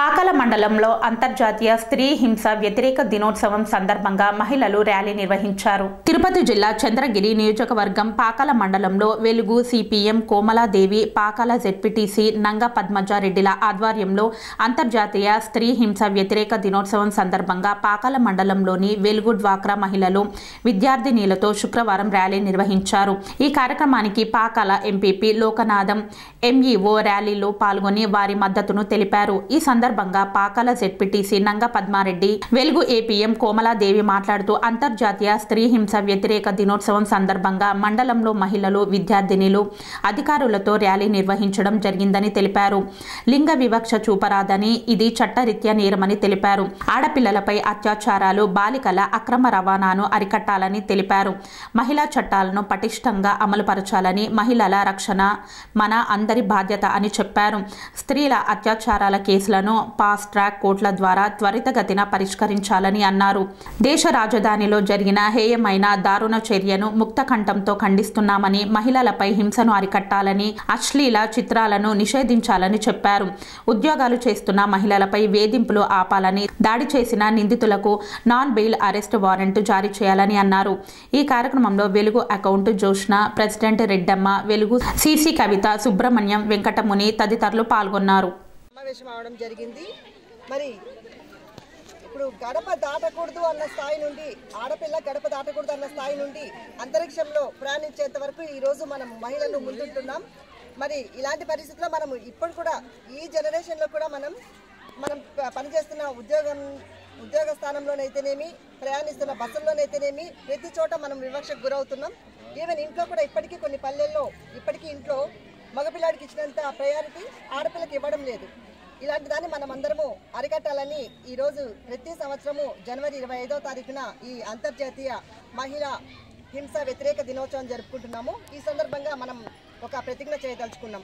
పాకాల మండలంలో అంతర్జాతీయ స్త్రీ హింస వ్యతిరేక దినోత్సవం సందర్భంగా మహిళలు ర్యాలీ నిర్వహించారు తిరుపతి జిల్లా చంద్రగిరి నియోజకవర్గం పాకాల మండలంలో వెలుగు సిపిఎం కోమలాదేవి పాకాల జెడ్పీటీసీ నంగ పద్మజారెడ్డిల ఆధ్వర్యంలో అంతర్జాతీయ స్త్రీ హింస వ్యతిరేక దినోత్సవం సందర్భంగా పాకాల మండలంలోని వెలుగు డ్వాక్రా మహిళలు విద్యార్థినీలతో శుక్రవారం ర్యాలీ నిర్వహించారు ఈ కార్యక్రమానికి పాకాల ఎంపీపీ లోకనాథం ఎంఈఓ ర్యాలీలో పాల్గొని వారి మద్దతును తెలిపారు ఈ సందర్భంగా పాకాల జెడ్పీటీసీ నంగ పద్మారెడ్డి వెలుగు ఏపీఎం కోమలాదేవి మాట్లాడుతూ అంతర్జాతీయ స్త్రీ హింస వ్యతిరేక దినోత్సవం సందర్భంగా మండలంలో మహిళలు విద్యార్థినిలు అధికారులతో ర్యాలీ నిర్వహించడం జరిగిందని తెలిపారు లింగ వివక్ష చూపరాదని ఇది చట్టరీత్యా నేరమని తెలిపారు ఆడపిల్లలపై అత్యాచారాలు బాలికల అక్రమ రవాణాను అరికట్టాలని తెలిపారు మహిళా చట్టాలను పటిష్టంగా అమలుపరచాలని మహిళల రక్షణ మన అందరి బాధ్యత అని చెప్పారు స్త్రీల అత్యాచారాల కేసులను ఫాస్ట్ ట్రాక్ కోర్టుల ద్వారా త్వరితగతిన పరిష్కరించాలని అన్నారు దేశ రాజధానిలో జరిగిన హేయమైన దారుణ చర్యను ముక్త కంఠంతో ఖండిస్తున్నామని మహిళలపై హింసను అరికట్టాలని అశ్లీల చిత్రాలను నిషేధించాలని చెప్పారు ఉద్యోగాలు చేస్తున్న మహిళలపై వేధింపులు ఆపాలని దాడి చేసిన నిందితులకు నాన్ బెయిల్ అరెస్ట్ వారెంట్ జారీ చేయాలని అన్నారు ఈ కార్యక్రమంలో వెలుగు అకౌంట్ జోష్న ప్రెసిడెంట్ రెడ్డమ్మ వెలుగు సిసి కవిత సుబ్రహ్మణ్యం వెంకటముని తదితరులు పాల్గొన్నారు సమావేశం అవడం జరిగింది మరి ఇప్పుడు గడప దాటకూడదు అన్న స్థాయి నుండి ఆడపిల్ల గడప దాటకూడదు అన్న స్థాయి నుండి అంతరిక్షంలో ప్రయాణించేంత వరకు ఈ రోజు మనం మహిళలు ముందుంటున్నాం మరి ఇలాంటి పరిస్థితుల్లో మనం ఇప్పుడు కూడా ఈ జనరేషన్లో కూడా మనం మనం ప- పనిచేస్తున్న ఉద్యోగం ఉద్యోగ స్థానంలోనైతేనేమి ప్రయాణిస్తున్న బస్సుల్లోనైతేనేమి ప్రతి చోట మనం వివక్షకు గురవుతున్నాం ఈవెన్ ఇంట్లో కూడా ఇప్పటికీ కొన్ని పల్లెల్లో ఇప్పటికీ ఇంట్లో మగపిల్లాడికి ఇచ్చినంత ప్రయారిటీ ఆడపిల్లకి ఇవ్వడం లేదు ఇలాంటి దాన్ని మనం అందరము అరికట్టాలని ఈరోజు ప్రతి సంవత్సరము జనవరి ఇరవై ఐదో తారీఖున ఈ అంతర్జాతీయ మహిళా హింస వ్యతిరేక దినోత్సవం జరుపుకుంటున్నాము ఈ సందర్భంగా మనం ఒక ప్రతిజ్ఞ చేయదలుచుకున్నాం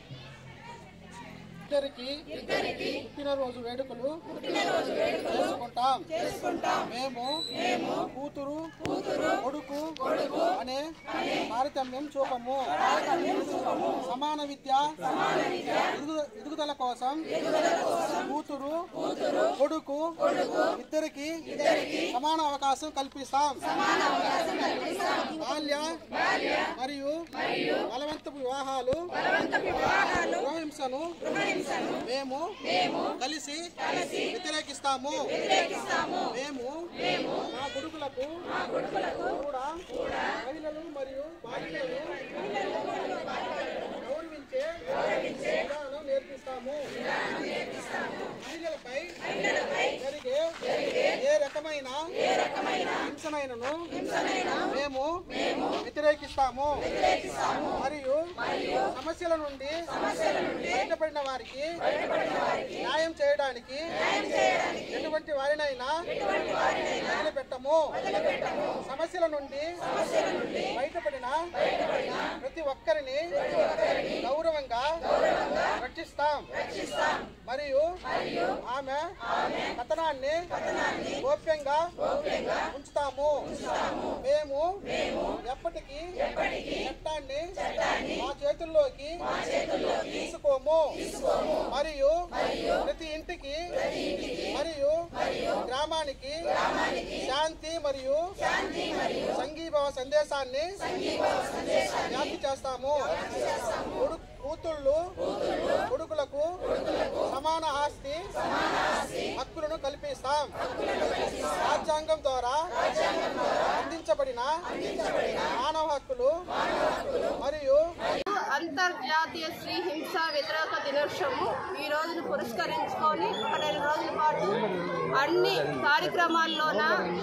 ఇద్దరికి పుట్టినరోజు వేడుకలు చేసుకుంటాం మేము కూతురు కొడుకు అనే తారతమ్యం చూపము సమాన విద్య ఎదుగు- ఎదుగుదల కోసం కూతురు కొడుకు ఇద్దరికి సమాన అవకాశం కల్పిస్తాం బాల్య మరియు బలవంతపు వివాహాలు గృహహింసను మేము కలిసి వ్యతిరేకిస్తాము మేము మా కొడుకులకు కూడా మహిళలు మరియు బాలికలను గౌరవించే విధానం నేర్పిస్తాము మహిళలపై జరిగే ఏ రకమైన హింసనైనను మేము వ్యతిరేకిస్తాము మరియు సమస్యల నుండి బయటపడిన వారికి న్యాయం చేయడానికి ఎటువంటి వారినైనా వదిలిపెట్టము సమస్యల నుండి బయటపడిన ప్రతి ఒక్కరిని గౌరవంగా రక్షిస్తాం మరియు ఆమె కథనాన్ని గోప్యంగా ఉంచుతాము మేము ఎప్పటికీ చట్టాన్ని మా చేతుల్లోకి తీసుకోము మరియు ప్రతి ఇంటికి మరియు గ్రామానికి శాంతి మరియు సంఘీభావ సందేశాన్ని వ్యాప్తి చేస్తాము కొడు- కూతుళ్ళు కొడుకులకు సమాన ఆస్తి హక్కులను కల్పిస్తాం రాజ్యాంగం ద్వారా అందించబడిన మానవ హక్కులు మరియు అంతర్జాతీయ స్త్రీ హింస వ్యతిరేక దినోత్సవము ఈ రోజును పురస్కరించుకొని ఒక నెల రోజుల పాటు అన్ని కార్యక్రమాల్లోన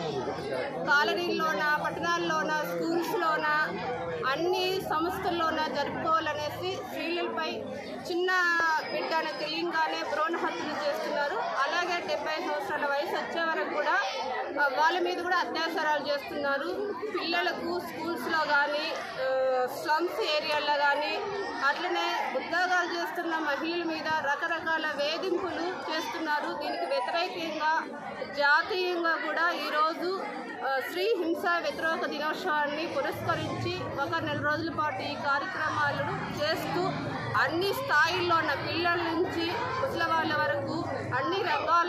కాలనీల్లోన పట్టణాల్లోన స్కూల్స్లోన అన్ని సంస్థల్లోన జరుపుకోవాలనేసి స్త్రీలపై చిన్న బిడ్డ అనే తెలియంగానే భ్రూణ హత్యలు చేస్తున్నారు అలాగే డెబ్బై సంవత్సరాల వయసు వచ్చే వరకు కూడా ఆ, వాళ్ళ మీద కూడా అత్యాచారాలు చేస్తున్నారు పిల్లలకు స్కూల్స్లో కానీ స్లమ్స్ ఏరియాల్లో కానీ అట్లనే ఉద్యోగాలు చేస్తున్న మహిళల మీద రకరకాల వేధింపులు చేస్తున్నారు దీనికి వ్యతిరేకంగా జాతీయంగా కూడా ఈరోజు ఆ, స్త్రీ హింస వ్యతిరేక దినోత్సవాన్ని పురస్కరించి ఒక నెల రోజుల పాటు ఈ కార్యక్రమాలను చేస్తూ అన్ని స్థాయిల్లో ఉన్న పిల్లల నుంచి ముసలి వాళ్ళ వరకు అన్ని రకాల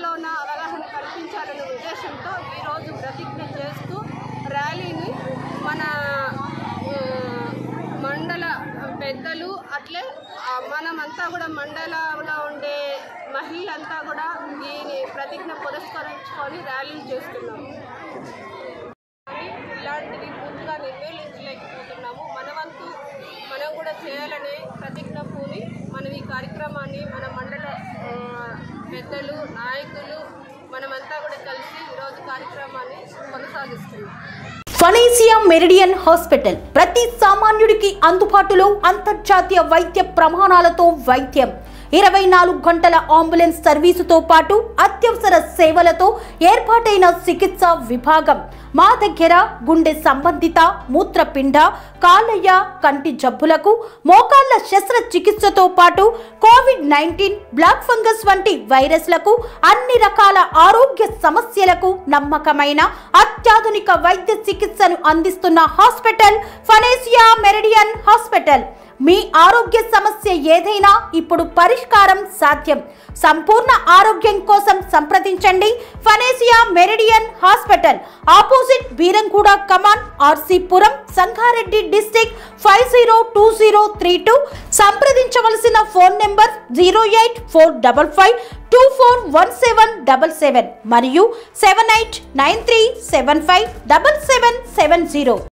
తీర్చాలనే ఉద్దేశంతో ఈరోజు ప్రతిజ్ఞ చేస్తూ ర్యాలీని మన ఆ, మండల పెద్దలు అట్లే ఆ, మనమంతా కూడా మండలంలో ఉండే మహిళలంతా కూడా ఈ ప్రతిజ్ఞ పురస్కరించుకొని ర్యాలీలు చేస్తున్నాము కానీ ఇలాంటివి పూర్తిగా నిర్మూలించలేకపోతున్నాము మన వంతు మనం కూడా చేయాలనే ప్రతిజ్ఞ పూని మనం ఈ కార్యక్రమాన్ని మన మండల ఆ, పెద్దలు నాయకులు మనమంతా కూడా కలిసి ఈరోజు కార్యక్రమాన్ని కొనసాగిస్తున్నాం ఫనేసియా మెరిడియన్ హాస్పిటల్ ప్రతి సామాన్యుడికి అందుబాటులో అంతర్జాతీయ వైద్య ప్రమాణాలతో వైద్యం ఇరవై నాలుగు గంటల అంబులెన్స్ సర్వీసుతో పాటు అత్యవసర సేవలతో ఏర్పాటైన చికిత్స విభాగం మా దగ్గర గుండె సంబంధిత మూత్రపిండ కాలయ్య కంటి జబ్బులకు మోకాళ్ల శస్త్రచికిత్సతో పాటు కోవిడ్ నైన్టీన్ బ్లాక్ ఫంగస్ వంటి వైరస్లకు అన్ని రకాల ఆరోగ్య సమస్యలకు నమ్మకమైన అత్యాధునిక వైద్య చికిత్సను అందిస్తున్న హాస్పిటల్ ఫనేసియా మెరిడియన్ హాస్పిటల్ మీ ఆరోగ్య సమస్య ఏదైనా ఇప్పుడు పరిష్కారం సాధ్యం సంపూర్ణ ఆరోగ్యం కోసం సంప్రదించండి Panacea Meridian hospital opposite Beeramguda కమాన్ RC Puram Sangareddy district five zero two zero three two సంప్రదించవలసిన phone number zero eight four double five two four one seven double seven మరియు seven eight nine three seven five double seven seven zero